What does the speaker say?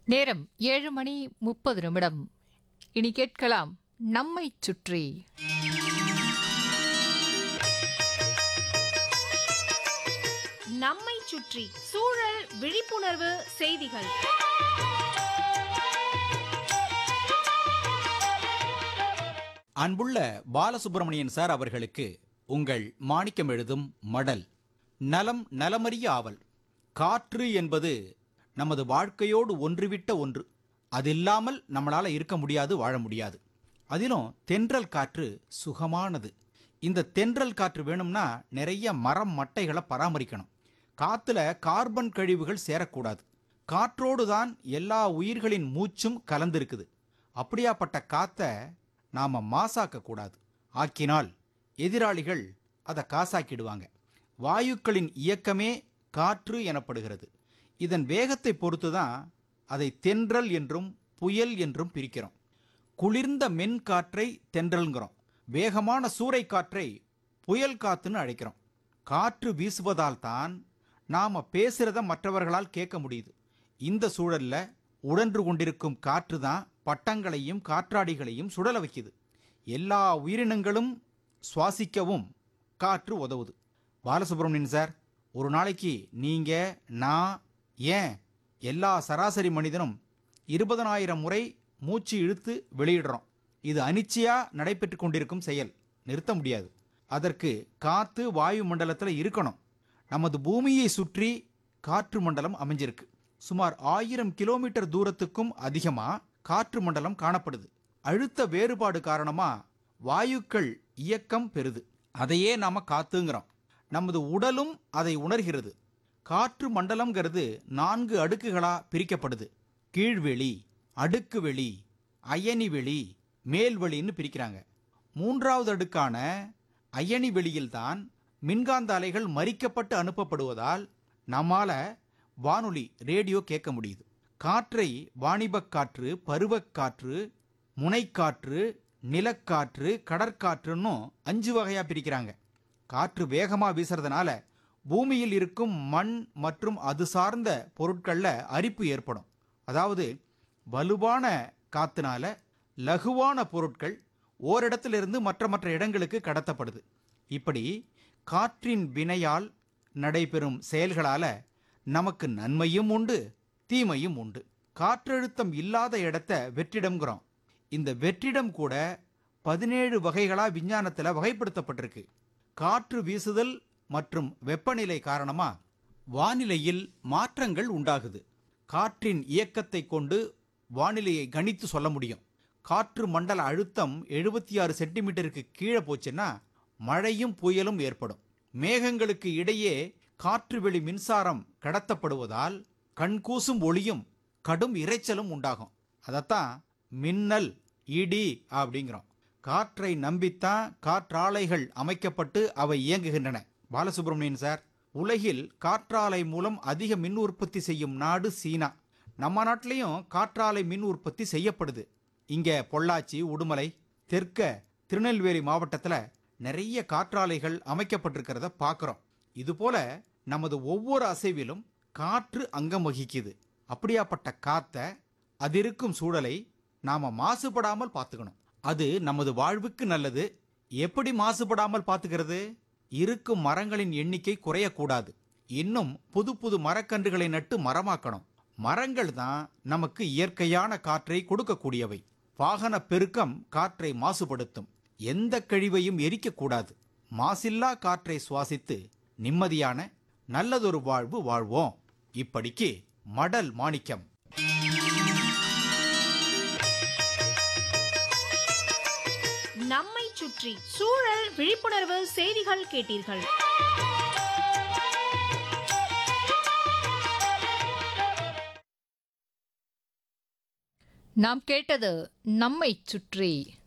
நேரம் ஏழு மணி முப்பது நிமிடம் இனி கேட்கலாம் நம்மைச் சுற்றி நம்மை சுற்றி சூழல் விழிப்புணர்வு செய்திகள் அன்புள்ள பாலசுப்பிரமணியன் சார் அவர்களுக்கு உங்கள் மாணிக்கம் எழுதும் மடல் நலம் நலமறிய ஆவல் காற்று என்பது நமது வாழ்க்கையோடு ஒன்றுவிட்ட ஒன்று அதில்லாமல் நம்மளால இருக்க முடியாது வாழ முடியாது அதிலும் தென்றல் காற்று சுகமானது இந்த தென்றல் காற்று வேணும்னா நிறைய மரம் மட்டைகளை பராமரிக்கணும் காத்துல கார்பன் கழிவுகள் சேரக்கூடாது காற்றோடு தான் எல்லா உயிர்களின் மூச்சும் கலந்திருக்குது அப்படியாப்பட்ட காத்தை நாம மாசாக்க கூடாது ஆக்கினால் எதிராளிகள் அதை காசாக்கிடுவாங்க வாயுக்களின் இயக்கமே காற்று எனப்படுகிறது இதன் வேகத்தை பொறுத்து தான் அதை தென்றல் என்றும் புயல் என்றும் பிரிக்கிறோம் குளிர்ந்த மென் காற்றை தென்றல்ங்கிறோம் வேகமான சூறை காற்றை புயல் காத்துன்னு அழைக்கிறோம் காற்று வீசுவதால் தான் நாம பேசுறத மற்றவர்களால் கேட்க முடியுது இந்த சூழல்ல உழன்று கொண்டிருக்கும் காற்று தான் பட்டங்களையும் காற்றாடிகளையும் சுடல வைக்குது எல்லா உயிரினங்களும் சுவாசிக்கவும் காற்று உதவுது பாலசுப்ரமணியன் சார் ஒரு நாளைக்கு நீங்க நான் ஏன் எல்லா சராசரி மனிதனும் இருபதனாயிரம் முறை மூச்சு இழுத்து வெளியிடுறோம் இது அனிச்சையா நடைபெற்று கொண்டிருக்கும் செயல் நிறுத்த முடியாது அதற்கு காத்து வாயு மண்டலத்தில் இருக்கணும் நமது பூமியை சுற்றி காற்று மண்டலம் அமைஞ்சிருக்கு சுமார் ஆயிரம் கிலோமீட்டர் தூரத்துக்கும் அதிகமா காற்று மண்டலம் காணப்படுது அழுத்த வேறுபாடு காரணமா வாயுக்கள் இயக்கம் பெறுது அதையே நாம காத்துங்கிறோம் நமது உடலும் அதை உணர்கிறது காற்று மண்டலம்ங்கிறது நான்கு அடுக்குகளா பிரிக்கப்படுது கீழ்வெளி அடுக்கு வெளி அயனி வெளி மேல்வெளின்னு பிரிக்கிறாங்க மூன்றாவது அடுக்கான அயனி வெளியில்தான் மின்காந்த அலைகள் மறிக்கப்பட்டு அனுப்பப்படுவதால் நம்மால வானொலி ரேடியோ கேட்க முடியுது காற்றை வாணிபக் காற்று பருவக் காற்று முனைக்காற்று நிலக்காற்று கடற்காற்றுன்னும் அஞ்சு வகையா பிரிக்கிறாங்க காற்று வேகமா வீசுறதுனால பூமியில் இருக்கும் மண் மற்றும் அது சார்ந்த பொருட்கள்ல அரிப்பு ஏற்படும் அதாவது வலுவான காத்துனால லகுவான பொருட்கள் ஓரிடத்திலிருந்து மற்ற மற்ற இடங்களுக்கு கடத்தப்படுது இப்படி காற்றின் வினையால் நடைபெறும் செயல்களால நமக்கு நன்மையும் உண்டு தீமையும் உண்டு காற்றழுத்தம் இல்லாத இடத்த வெற்றிடம்ங்கிறோம் இந்த வெற்றிடம் கூட பதினேழு வகைகளா விஞ்ஞானத்துல வகைப்படுத்தப்பட்டிருக்கு காற்று வீசுதல் மற்றும் வெப்பநிலை காரணமா வானிலையில் மாற்றங்கள் உண்டாகுது காற்றின் இயக்கத்தை கொண்டு வானிலையை கணித்து சொல்ல முடியும் காற்று மண்டல அழுத்தம் எழுபத்தி ஆறு சென்டிமீட்டருக்கு கீழே போச்சுன்னா மழையும் புயலும் ஏற்படும் மேகங்களுக்கு இடையே காற்று வெளி மின்சாரம் கடத்தப்படுவதால் கண்கூசும் ஒளியும் கடும் இரைச்சலும் உண்டாகும் அதைத்தான் மின்னல் இடி அப்படிங்கிறோம் காற்றை நம்பித்தான் காற்றாலைகள் அமைக்கப்பட்டு அவை இயங்குகின்றன பாலசுப்ரமணியன் சார் உலகில் காற்றாலை மூலம் அதிக மின் உற்பத்தி செய்யும் நாடு சீனா நம்ம நாட்டிலையும் காற்றாலை மின் உற்பத்தி செய்யப்படுது இங்க பொள்ளாச்சி உடுமலை தெற்க திருநெல்வேலி மாவட்டத்துல நிறைய காற்றாலைகள் அமைக்கப்பட்டிருக்கிறத பார்க்குறோம் இதுபோல நமது ஒவ்வொரு அசைவிலும் காற்று அங்கம் வகிக்குது அப்படியாப்பட்ட காத்தை அது இருக்கும் சூழலை நாம மாசுபடாமல் பார்த்துக்கணும் அது நமது வாழ்வுக்கு நல்லது எப்படி மாசுபடாமல் பார்த்துக்கிறது இருக்கும் மரங்களின் எண்ணிக்கை குறையக்கூடாது இன்னும் புது புது மரக்கன்றுகளை நட்டு மரமாக்கணும் மரங்கள் தான் நமக்கு இயற்கையான காற்றை கொடுக்கக்கூடியவை வாகன பெருக்கம் காற்றை மாசுபடுத்தும் எந்த கழிவையும் எரிக்கக்கூடாது மாசில்லா காற்றை சுவாசித்து நிம்மதியான நல்லதொரு வாழ்வு வாழ்வோம் இப்படிக்கு மடல் மாணிக்கம் நம்மை சுற்றி சூழல் விழிப்புணர்வு செய்திகள் கேட்டீர்கள் நாம் கேட்டது நம்மைச் சுற்றி